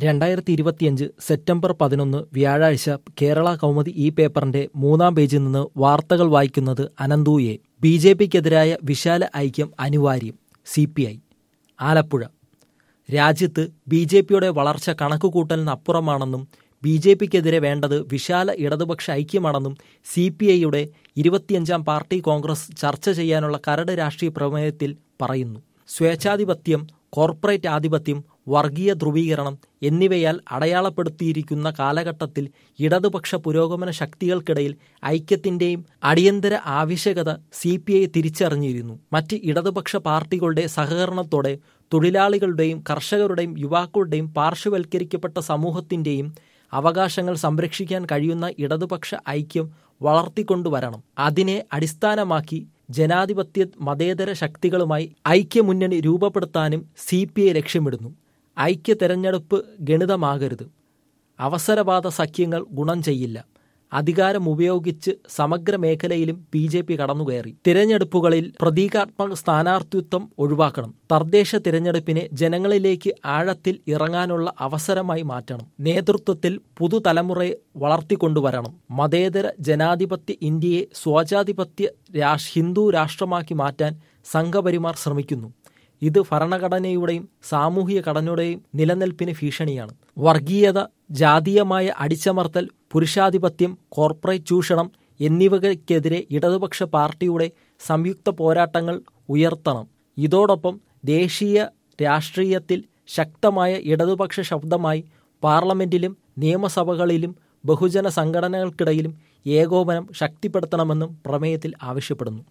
രണ്ടായിരത്തി ഇരുപത്തിയഞ്ച് സെപ്റ്റംബർ പതിനൊന്ന് വ്യാഴാഴ്ച കേരള കൗമുദി ഈ പേപ്പറിന്റെ മൂന്നാം പേജിൽ നിന്ന് വാർത്തകൾ വായിക്കുന്നത് അനന്തു എ ബി ജെ പിക്കെതിരായ വിശാല ഐക്യം അനിവാര്യം സി പി ഐ ആലപ്പുഴ രാജ്യത്ത് ബി ജെ പിയുടെ വളർച്ച കണക്കുകൂട്ടലിനപ്പുറമാണെന്നും ബി ജെ പിക്കെതിരെ വേണ്ടത് വിശാല ഇടതുപക്ഷ ഐക്യമാണെന്നും സി പി ഐയുടെ ഇരുപത്തിയഞ്ചാം പാർട്ടി കോൺഗ്രസ് ചർച്ച ചെയ്യാനുള്ള കരട് രാഷ്ട്രീയ പ്രമേയത്തിൽ പറയുന്നു സ്വേച്ഛാധിപത്യം കോർപ്പറേറ്റ് ആധിപത്യം വർഗീയ ധ്രുവീകരണം എന്നിവയാൽ അടയാളപ്പെടുത്തിയിരിക്കുന്ന കാലഘട്ടത്തിൽ ഇടതുപക്ഷ പുരോഗമന ശക്തികൾക്കിടയിൽ ഐക്യത്തിന്റെയും അടിയന്തര ആവശ്യകത സി പി ഐ തിരിച്ചറിഞ്ഞിരുന്നു മറ്റ് ഇടതുപക്ഷ പാർട്ടികളുടെ സഹകരണത്തോടെ തൊഴിലാളികളുടെയും കർഷകരുടെയും യുവാക്കളുടെയും പാർശ്വവൽക്കരിക്കപ്പെട്ട സമൂഹത്തിന്റെയും അവകാശങ്ങൾ സംരക്ഷിക്കാൻ കഴിയുന്ന ഇടതുപക്ഷ ഐക്യം വളർത്തിക്കൊണ്ടുവരണം അതിനെ അടിസ്ഥാനമാക്കി ജനാധിപത്യ മതേതര ശക്തികളുമായി ഐക്യമുന്നണി രൂപപ്പെടുത്താനും സി പി ഐ ലക്ഷ്യമിടുന്നു ഐക്യ തെരഞ്ഞെടുപ്പ് ഗണിതമാകരുത് അവസരവാദ സഖ്യങ്ങൾ ഗുണം ചെയ്യില്ല അധികാരം ഉപയോഗിച്ച് സമഗ്ര മേഖലയിലും ബി ജെ പി കടന്നുകയറി തിരഞ്ഞെടുപ്പുകളിൽ പ്രതീകാത്മക സ്ഥാനാർത്ഥിത്വം ഒഴിവാക്കണം തദ്ദേശ തിരഞ്ഞെടുപ്പിനെ ജനങ്ങളിലേക്ക് ആഴത്തിൽ ഇറങ്ങാനുള്ള അവസരമായി മാറ്റണം നേതൃത്വത്തിൽ പുതുതലമുറയെ വളർത്തിക്കൊണ്ടുവരണം മതേതര ജനാധിപത്യ ഇന്ത്യയെ സ്വാജാധിപത്യ രാഷ് ഹിന്ദു രാഷ്ട്രമാക്കി മാറ്റാൻ സംഘപരിമാർ ശ്രമിക്കുന്നു ഇത് ഭരണഘടനയുടെയും സാമൂഹിക ഘടനയുടെയും നിലനിൽപ്പിന് ഭീഷണിയാണ് വർഗീയത ജാതീയമായ അടിച്ചമർത്തൽ പുരുഷാധിപത്യം കോർപ്പറേറ്റ് ചൂഷണം എന്നിവയ്ക്കെതിരെ ഇടതുപക്ഷ പാർട്ടിയുടെ സംയുക്ത പോരാട്ടങ്ങൾ ഉയർത്തണം ഇതോടൊപ്പം ദേശീയ രാഷ്ട്രീയത്തിൽ ശക്തമായ ഇടതുപക്ഷ ശബ്ദമായി പാർലമെന്റിലും നിയമസഭകളിലും ബഹുജന സംഘടനകൾക്കിടയിലും ഏകോപനം ശക്തിപ്പെടുത്തണമെന്നും പ്രമേയത്തിൽ ആവശ്യപ്പെടുന്നു